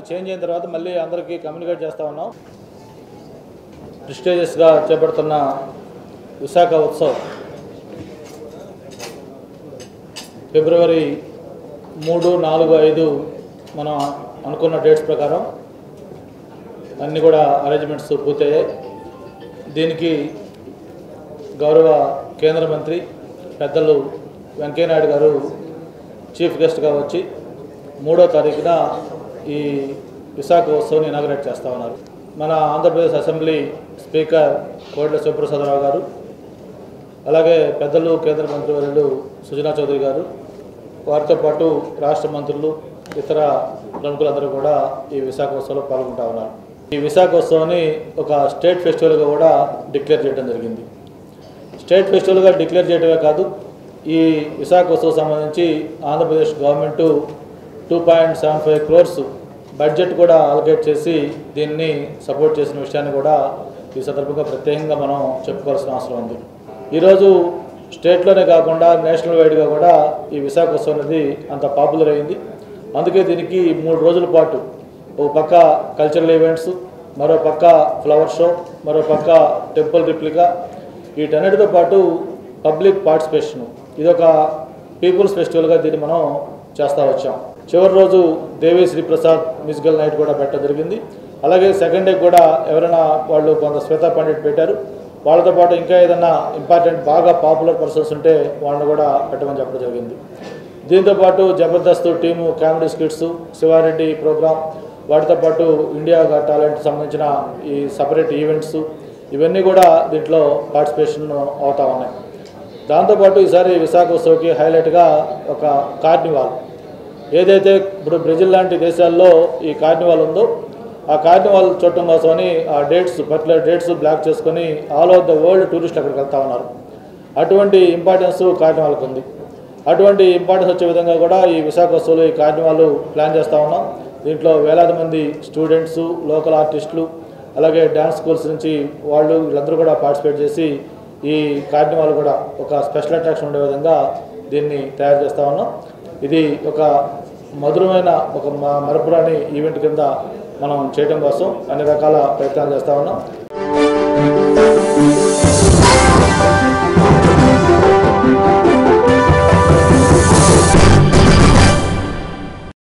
change అయిన తర్వాత మళ్ళీ అందరికీ కమ్యూనికేట్ చేస్తూ ఉన్నాం ప్రిస్టేజియస్గా చేపడుతున్న విశాఖ ఉత్సవ్ ఫిబ్రవరి మూడు నాలుగు ఐదు మనం అనుకున్న డేట్స్ ప్రకారం అన్నీ కూడా అరేంజ్మెంట్స్ పూర్తయ్యాయి దీనికి గౌరవ కేంద్ర మంత్రి పెద్దలు వెంకయ్యనాయుడు గారు చీఫ్ గెస్ట్గా వచ్చి మూడో తారీఖున ఈ విశాఖ ఉత్సవాన్ని ఇనాగరేట్ చేస్తా ఉన్నారు మన ఆంధ్రప్రదేశ్ అసెంబ్లీ స్పీకర్ కోట్ల శివప్రసాదరావు గారు అలాగే పెద్దలు కేంద్ర మంత్రివర్యులు సుజనా చౌదరి గారు వారితో పాటు రాష్ట్ర మంత్రులు ఇతర ప్రముఖులందరూ కూడా ఈ విశాఖ ఉత్సవంలో పాల్గొంటా ఉన్నారు ఈ విశాఖ ఉత్సవాన్ని ఒక స్టేట్ ఫెస్టివల్గా కూడా డిక్లేర్ చేయడం జరిగింది స్టేట్ ఫెస్టివల్గా డిక్లేర్ చేయడమే కాదు ఈ విశాఖ ఉత్సవం సంబంధించి Andhra Pradesh government two point seven five crores budget కూడా అలొకేట్ చేసి దీన్ని సపోర్ట్ చేసిన విషయాన్ని కూడా ఈ సందర్భంగా ప్రత్యేకంగా మనం చెప్పుకోవాల్సిన అవసరం ఉంది ఈరోజు స్టేట్లోనే కాకుండా నేషనల్ వైడ్గా కూడా ఈ విశాఖ ఉత్సవం అనేది అంత పాపులర్ అయింది అందుకే దీనికి మూడు రోజుల పాటు ఒక పక్క కల్చరల్ ఈవెంట్స్ మరో పక్క ఫ్లవర్ షో మరో పక్క టెంపుల్ రిప్లికా వీటన్నిటితో పాటు పబ్లిక్ పార్టిసిపేషన్ ఇదొక పీపుల్స్ ఫెస్టివల్గా దీన్ని మనం చేస్తూ వచ్చాం చివరి రోజు దేవి శ్రీప్రసాద్ మ్యూజికల్ నైట్ కూడా పెట్టడం జరిగింది అలాగే సెకండ్ డే కూడా ఎవరైనా వాళ్ళు కొంత శ్వేతా పండిట్ పెట్టారు వాళ్ళతో పాటు ఇంకా ఏదైనా ఇంపార్టెంట్ బాగా పాపులర్ పర్సన్స్ ఉంటే వాళ్ళని కూడా పెట్టమని చెప్పడం జరిగింది దీంతో పాటు Jabardasth team comedy skits Siva Reddy program వాటితో పాటు ఇండియా గా టాలెంట్ సంబంధించిన ఈ సపరేట్ ఈవెంట్స్ ఇవన్నీ కూడా దీంట్లో పార్టిసిపేషన్ అవుతా ఉన్నాయి దాంతోపాటు ఈసారి విశాఖ ఉత్సవ్కి హైలైట్గా ఒక కార్నివాల్ ఏదైతే ఇప్పుడు బ్రెజిల్ లాంటి దేశాల్లో ఈ కార్నివాల్ ఉందో ఆ కార్నివాల్ చూడటం కోసమని ఆ డేట్స్ పర్టికులర్ డేట్స్ బ్లాక్ చేసుకొని ఆల్ ఓవర్ ద వరల్డ్ టూరిస్టులు అక్కడికి వెళ్తా ఉన్నారు అటువంటి ఇంపార్టెన్స్ కార్నివాల్కి ఉంది అటువంటి ఇంపార్టెన్స్ వచ్చే విధంగా కూడా ఈ విశాఖ ఉత్సవంలో ఈ కార్నివాల్ ప్లాన్ చేస్తూ ఉన్నాం దీంట్లో వేలాది మంది స్టూడెంట్స్ లోకల్ ఆర్టిస్టులు అలాగే డ్యాన్స్ స్కూల్స్ నుంచి వాళ్ళు వీళ్ళందరూ కూడా పార్టిసిపేట్ చేసి ఈ కార్నివాల్ కూడా ఒక స్పెషల్ అట్రాక్షన్ ఉండే విధంగా దీన్ని తయారు చేస్తూ ఉన్నాం ఇది ఒక మధురమైన ఒక మ- మరపురాని ఈవెంట్ కింద మనం చేయడం కోసం అన్ని రకాల ప్రయత్నాలు చేస్తూ ఉన్నాం